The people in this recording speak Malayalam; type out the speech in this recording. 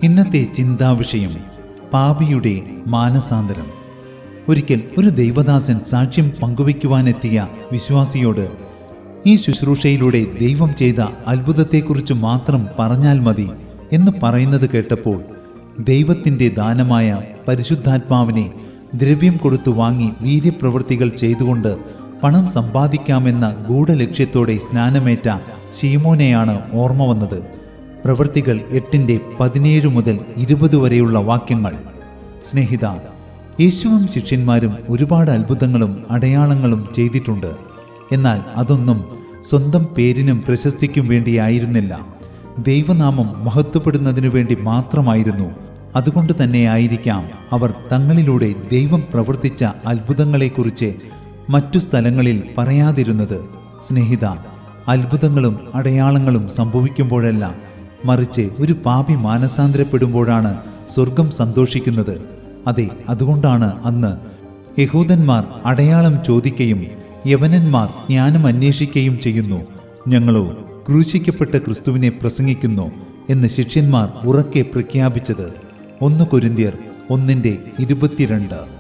ഇന്നത്തെ ചിന്താവിഷയം പാപിയുടെ മാനസാന്തരം ഒരിക്കൽ ഒരു ദൈവദാസൻ സാക്ഷ്യം പങ്കുവയ്ക്കുവാനെത്തിയ വിശ്വാസിയോട് ഈ ശുശ്രൂഷയിലൂടെ ദൈവം ചെയ്ത അത്ഭുതത്തെക്കുറിച്ച് മാത്രം പറഞ്ഞാൽ മതി എന്ന് പറയുന്നത് കേട്ടപ്പോൾ ദൈവത്തിൻ്റെ ദാനമായ പരിശുദ്ധാത്മാവിനെ ദ്രവ്യം കൊടുത്തു വാങ്ങി വീര്യപ്രവൃത്തികൾ ചെയ്തുകൊണ്ട് പണം സമ്പാദിക്കാമെന്ന ഗൂഢലക്ഷ്യത്തോടെ സ്നാനമേറ്റ ശീമോനെയാണ് ഓർമ്മ വന്നത് പ്രവൃത്തികൾ എട്ടിൻ്റെ പതിനേഴ് മുതൽ ഇരുപത് വരെയുള്ള വാക്യങ്ങൾ സ്നേഹിത യേശുവും ശിഷ്യന്മാരും ഒരുപാട് അത്ഭുതങ്ങളും അടയാളങ്ങളും ചെയ്തിട്ടുണ്ട് എന്നാൽ അതൊന്നും സ്വന്തം പേരിനും പ്രശസ്തിക്കും വേണ്ടിയായിരുന്നില്ല ദൈവനാമം മഹത്വപ്പെടുന്നതിനു വേണ്ടി മാത്രമായിരുന്നു അതുകൊണ്ട് തന്നെ ആയിരിക്കാം അവർ തങ്ങളിലൂടെ ദൈവം പ്രവർത്തിച്ച അത്ഭുതങ്ങളെക്കുറിച്ച് മറ്റു സ്ഥലങ്ങളിൽ പറയാതിരുന്നത് സ്നേഹിത അത്ഭുതങ്ങളും അടയാളങ്ങളും സംഭവിക്കുമ്പോഴെല്ലാം മറിച്ച് ഒരു പാപി മാനസാന്തരപ്പെടുമ്പോഴാണ് സ്വർഗം സന്തോഷിക്കുന്നത് അതെ അതുകൊണ്ടാണ് അന്ന് യഹൂദന്മാർ അടയാളം ചോദിക്കുകയും യവനന്മാർ ജ്ഞാനം അന്വേഷിക്കുകയും ചെയ്യുന്നു ഞങ്ങളോ ക്രൂശിക്കപ്പെട്ട ക്രിസ്തുവിനെ പ്രസംഗിക്കുന്നു എന്ന് ശിഷ്യന്മാർ ഉറക്കെ പ്രഖ്യാപിച്ചത് ഒന്ന് കൊരിന്തിയർ ഒന്നിൻ്റെ ഇരുപത്തിരണ്ട്